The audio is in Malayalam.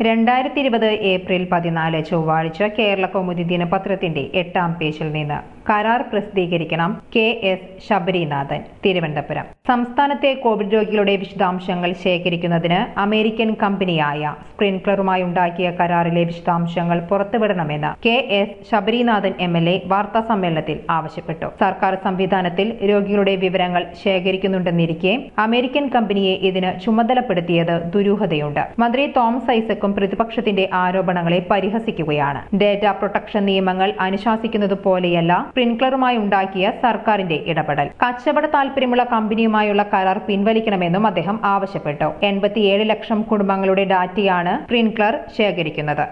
രണ്ടായിരത്തി ഇരുപത് ഏപ്രിൽ പതിനാല് ചൊവ്വാഴ്ച കേരള കൗമുദി ദിനപത്രത്തിന്റെ എട്ടാം പേജിൽ നിന്ന് കരാർ പ്രസിദ്ധീകരിക്കണം കെ എസ് ശബരിനാഥൻ തിരുവനന്തപുരം സംസ്ഥാനത്തെ കോവിഡ് രോഗികളുടെ വിശദാംശങ്ങൾ ശേഖരിക്കുന്നതിന് അമേരിക്കൻ കമ്പനിയായ സ്പ്രിൻക്ലറുമായി ഉണ്ടാക്കിയ കരാറിലെ വിശദാംശങ്ങൾ പുറത്തുവിടണമെന്ന് K S Sabarinathan M L A വാർത്താ സമ്മേളനത്തിൽ ആവശ്യപ്പെട്ടു സർക്കാർ സംവിധാനത്തിൽ രോഗികളുടെ വിവരങ്ങൾ ശേഖരിക്കുന്നുണ്ടെന്നിരിക്കെ അമേരിക്കൻ കമ്പനിയെ ഇതിന് ചുമതലപ്പെടുത്തിയത് ദുരൂഹതയുണ്ട് മന്ത്രി തോമസ് ഐസക്കും പ്രതിപക്ഷത്തിന്റെ ആരോപണങ്ങളെ പരിഹസിക്കുകയാണ് ഡേറ്റ പ്രൊട്ടക്ഷൻ നിയമങ്ങൾ അനുശാസിക്കുന്നത് പോലെയല്ല സ്പ്രിൻക്ലറുമായി ഉണ്ടാക്കിയ സർക്കാരിന്റെ ഇടപെടൽ കച്ചവട താൽപര്യമുള്ള കമ്പനിയുമായുള്ള കരാർ പിൻവലിക്കണമെന്നും അദ്ദേഹം ആവശ്യപ്പെട്ടു എൺപത്തിയേഴ് ലക്ഷം കുടുംബങ്ങളുടെ ഡാറ്റയാണ് സ്പ്രിൻക്ലർ ശേഖരിക്കുന്നത്